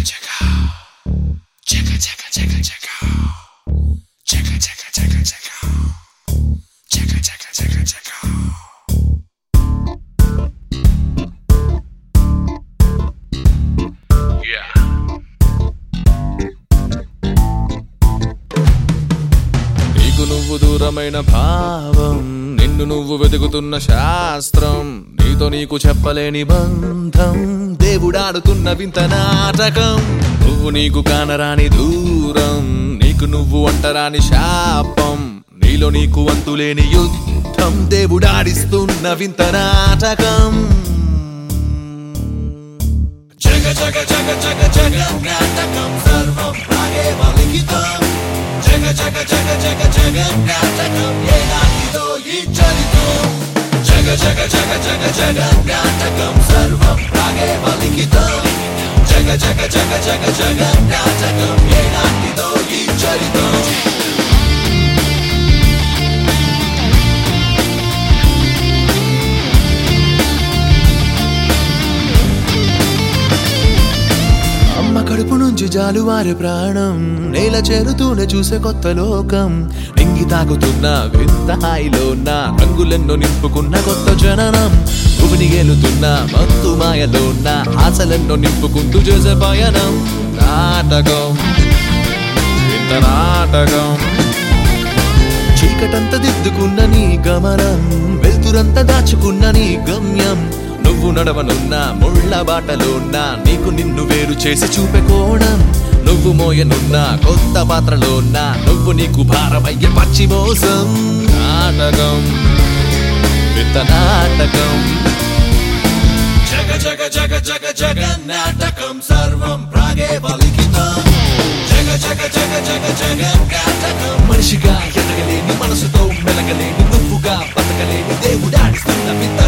నీకు నువ్వు దూరమైన భావం నిన్ను నువ్వు వెతుకుతున్న శాస్త్రం నీతో నీకు చెప్పలేని బంధం దేవుడాడుతున్న వింత నాటకం నువ్వు నీకు కానరాని దూరం నీకు నువ్వు అంటరాని శాపం నీలో నీకు అంతులేని యుద్ధం దేవుడాడిస్తున్న వింత నాటకం జగ జగ జగ జగ జగ నాటకం సర్వం ప్రాగే వలికితం జగ జగ జగ జగ జగ నాటకం ఏనాటిదో ఈ చరితం జగ జగ జగ జగ జగ నాటకం సర్వం ప్రాగే వలికితం జగ జగ జగ జగ జగ నాటకం ఏనాటిదో ఈ చరితం అమ్మ కడుపు నుంచి జాలువారి ప్రాణం నేల చేరుతూనే చూసే కొత్త లోకం నింగి తాగుతున్న వింత హాయిలో నా రంగులెన్నో నింపుకున్న కొత్త జననం భూమిని గెలుతున్న మత్తు మాయలో నా ఆశలెన్నో నింపుకుంటూ చేసే పయనం నాటకం వింత నాటకం చీకటంత దిద్దుకున్న నీ గమనం వెలుతురంత దాచుకున్న నీ గమ్యం నువ్వు నడవనున్న ముళ్ళ బాటలోన్న నీకు నిన్ను వేరు చేసి చూపే కోణం నువ్వు మోయనున్న కొత్త పాత్రలోన్న నువ్వు నీకు భారమయ్యే పచ్చి మోసం నాటకం వింత నాటకం జగ జగ జగ జగ జగ నాటకం సర్వం ప్రాగే బలికితం జగ జగ జగ జగ జగ నాటకం మనిషిగా ఎదగలేని మనసుతో మెలగలేని నువ్వుగా బతకలేని దేవుడాడిస్తున్న వింత